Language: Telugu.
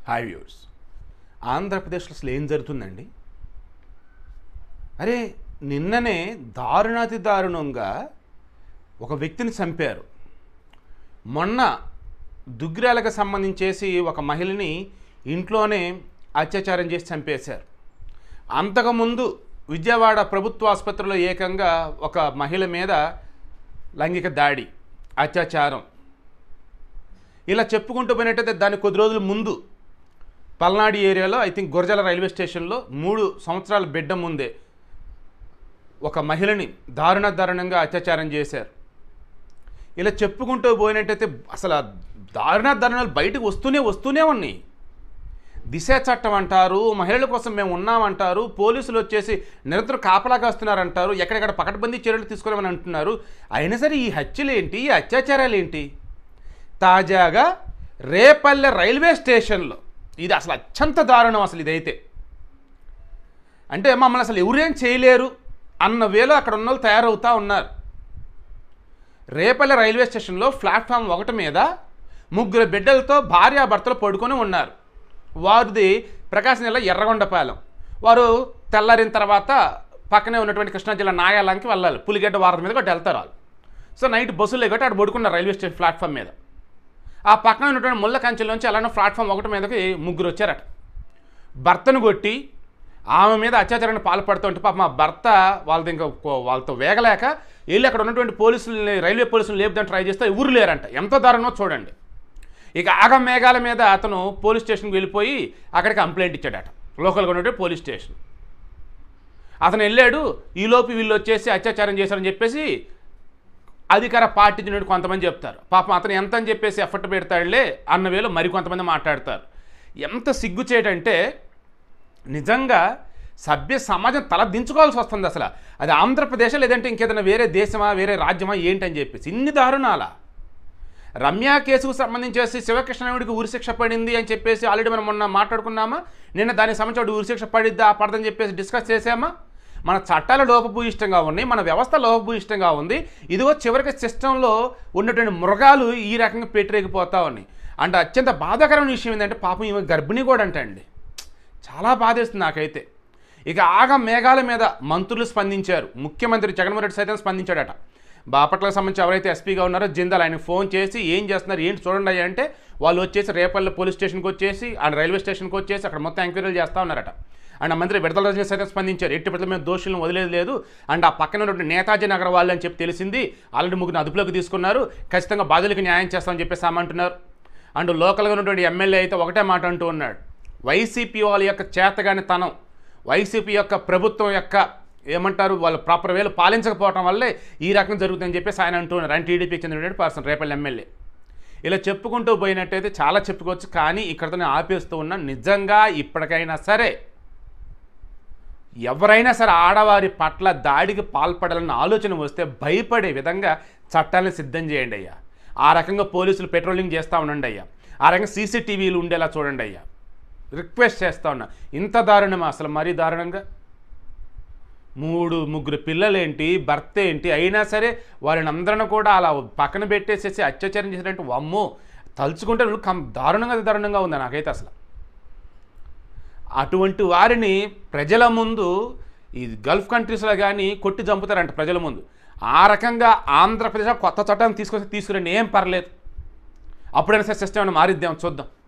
హాయ్ వ్యూర్స్ ఆంధ్రప్రదేశ్లో అసలు ఏం జరుగుతుందండి అరే నిన్ననే దారుణాతి దారుణంగా ఒక వ్యక్తిని చంపారు మొన్న దుగ్గిరాలకు సంబంధించేసి ఒక మహిళని ఇంట్లోనే అత్యాచారం చేసి చంపేశారు అంతకుముందు విజయవాడ ప్రభుత్వ ఆసుపత్రిలో ఏకంగా ఒక మహిళ మీద లైంగిక దాడి అత్యాచారం ఇలా చెప్పుకుంటూ పోయినట్టయితే దాని కొద్ది రోజుల ముందు పల్నాడు ఏరియాలో ఐ థింక్ గురజాల రైల్వే స్టేషన్లో మూడు సంవత్సరాల బిడ్డ ముందే ఒక మహిళని దారుణ దారుణంగా అత్యాచారం చేశారు ఇలా చెప్పుకుంటూ పోయినట్టయితే అసలు ఆ దారుణ దారుణాలు బయటకు వస్తూనే వస్తూనే ఉన్నాయి దిశ చట్టం అంటారు మహిళల కోసం మేము ఉన్నామంటారు పోలీసులు వచ్చేసి నిరంతరం కాపలాగా వస్తున్నారంటారు ఎక్కడెక్కడ పకడ్బందీ చర్యలు తీసుకోవాలని అంటున్నారు అయినా సరే ఈ హత్యలు ఏంటి ఈ అత్యాచారాలు ఏంటి తాజాగా రేపల్లె రైల్వే స్టేషన్లో ఇది అసలు అత్యంత దారుణం అసలు ఇదైతే అంటే మమ్మల్ని అసలు ఎవరేం చేయలేరు అన్న వేలో అక్కడ ఉన్న వాళ్ళు తయారవుతూ ఉన్నారు రేపల్లె రైల్వే స్టేషన్లో ప్లాట్ఫామ్ ఒకటి మీద ముగ్గురు బిడ్డలతో భార్యాభర్తలు పడుకొని ఉన్నారు వారిది ప్రకాశం జిల్లా ఎర్రగొండపాలెం వారు తెల్లారిన తర్వాత పక్కనే ఉన్నటువంటి కృష్ణా జిల్లా నాయాలంకి వెళ్ళాలి పులిగడ్డ వారం మీద ఒకటి వెళ్తారు వాళ్ళు సో నైట్ బస్సులు ఎగట్టి అక్కడ పడుకున్నారు రైల్వే స్టేషన్ ప్లాట్ఫామ్ మీద ఆ పక్కన ఉన్నటువంటి ముళ్ళ కంచెలోంచి అలానే ప్లాట్ఫామ్ ఒకటి మీదకి ముగ్గురు వచ్చారట భర్తను కొట్టి ఆమె మీద అత్యాచారాన్ని పాల్పడుతుంటే పాప మా భర్త వాళ్ళది ఇంకా కో- వాళ్ళతో వేగలేక వెళ్ళి అక్కడ ఉన్నటువంటి పోలీసులని రైల్వే పోలీసులు లేపుదని ట్రై చేస్తే ఎవరు లేరంట ఎంత దారుణమో చూడండి ఇక ఆగం మేఘాల మీద అతను పోలీస్ స్టేషన్కి వెళ్ళిపోయి అక్కడికి కంప్లైంట్ ఇచ్చాడట లోకల్గా ఉన్నటువంటి పోలీస్ స్టేషన్ అతను వెళ్ళాడు ఈలోపు వీళ్ళు వచ్చేసి అత్యాచారం చేశారని చెప్పేసి అధికార పార్టీ నుండి కొంతమంది చెప్తారు పాపం అతను ఎంత అని చెప్పేసి ఎఫర్ట్ పెడతాడులే అన్న వేలో మరికొంతమంది మాట్లాడతారు ఎంత సిగ్గు చేయడంటే నిజంగా సభ్య సమాజం తల దించుకోవాల్సి వస్తుంది అసలు అది ఆంధ్రప్రదేశ్ లేదంటే ఇంకేదైనా వేరే దేశమా వేరే రాజ్యమా ఏంటని చెప్పేసి ఇన్ని దారుణాలా రమ్య కేసుకు సంబంధించేసి శివకృష్ణుడికి ఉరిశిక్ష పడింది అని చెప్పేసి ఆల్రెడీ మనం మొన్న మాట్లాడుకున్నామా నిన్న దానికి సంబంధించి ఉరిశిక్ష పడిద్దా పడదని చెప్పేసి డిస్కస్ చేసామా మన చట్టాలు లోపభూయిష్టంగా ఉన్నాయి మన వ్యవస్థ లోపభూయిష్టంగా ఉంది ఇదిగో చివరికి సిస్టంలో ఉన్నటువంటి మృగాలు ఈ రకంగా పెట్టిరేగిపోతా ఉన్నాయి అంటే అత్యంత బాధాకరమైన విషయం ఏంటంటే పాపం ఈమె గర్భిణి కూడా అంటండి చాలా బాధేస్తుంది నాకైతే ఇక ఆగ మేఘాల మీద మంత్రులు స్పందించారు ముఖ్యమంత్రి జగన్మోహన్ రెడ్డి సైతం స్పందించాడట బాపట్లకు సంబంధించి ఎవరైతే ఎస్పీగా ఉన్నారో జిందాల్ ఆయన ఫోన్ చేసి ఏం చేస్తున్నారు ఏంటి చూడండి అయ్యా అంటే వాళ్ళు వచ్చేసి రేపల్లె పోలీస్ స్టేషన్కి వచ్చేసి ఆ రైల్వే స్టేషన్కి వచ్చేసి అక్కడ మొత్తం ఎంక్వైరీలు చేస్తూ ఉన్నారట అండ్ ఆ మంత్రి విడతల రజనీ సైతం స్పందించారు ఎట్టి పట్ల మేము దోషులను వదిలేదు లేదు అండ్ ఆ పక్కన ఉన్నటువంటి నేతాజీ నగర్ వాళ్ళు అని చెప్పి తెలిసింది ఆల్రెడీ ముగ్గురు అదుపులోకి తీసుకున్నారు ఖచ్చితంగా బాధలకు న్యాయం చేస్తామని చెప్పేసి ఆమంటున్నారు అండ్ లోకల్గా ఉన్నటువంటి ఎమ్మెల్యే అయితే ఒకటే మాట అంటూ ఉన్నాడు వైసీపీ వాళ్ళ యొక్క చేతగాని తనం వైసీపీ యొక్క ప్రభుత్వం యొక్క ఏమంటారు వాళ్ళు ప్రాపర్ వేలు పాలించకపోవడం వల్లే ఈ రకం జరుగుతుందని చెప్పేసి ఆయన అంటూ ఉన్నారు ఆయన టీడీపీకి చెందినటువంటి పర్సన్ రేపల్లి ఎమ్మెల్యే ఇలా చెప్పుకుంటూ పోయినట్టయితే చాలా చెప్పుకోవచ్చు కానీ ఇక్కడతో నేను ఆపేస్తూ ఉన్నా నిజంగా ఇప్పటికైనా సరే ఎవరైనా సరే ఆడవారి పట్ల దాడికి పాల్పడాలన్న ఆలోచన వస్తే భయపడే విధంగా చట్టాలను సిద్ధం చేయండి అయ్యా ఆ రకంగా పోలీసులు పెట్రోలింగ్ చేస్తూ ఉండండి అయ్యా ఆ రకంగా సీసీటీవీలు ఉండేలా చూడండి అయ్యా రిక్వెస్ట్ చేస్తా ఉన్నా ఇంత దారుణమా అసలు మరీ దారుణంగా మూడు ముగ్గురు పిల్లలేంటి భర్త ఏంటి అయినా సరే వారిని అందరిని కూడా అలా పక్కన పెట్టేసేసి అత్యాచారం చేసినట్టు వమ్ము తలుచుకుంటే వీళ్ళు కం దారుణంగా దారుణంగా ఉంది నాకైతే అసలు అటువంటి వారిని ప్రజల ముందు ఈ గల్ఫ్ కంట్రీస్లో కానీ కొట్టి చంపుతారంట ప్రజల ముందు ఆ రకంగా ఆంధ్రప్రదేశ్ కొత్త చట్టాన్ని తీసుకొచ్చి తీసుకురండి ఏం పర్లేదు అప్పుడైనా సరే సిస్టమ్ మారిద్దాం చూద్దాం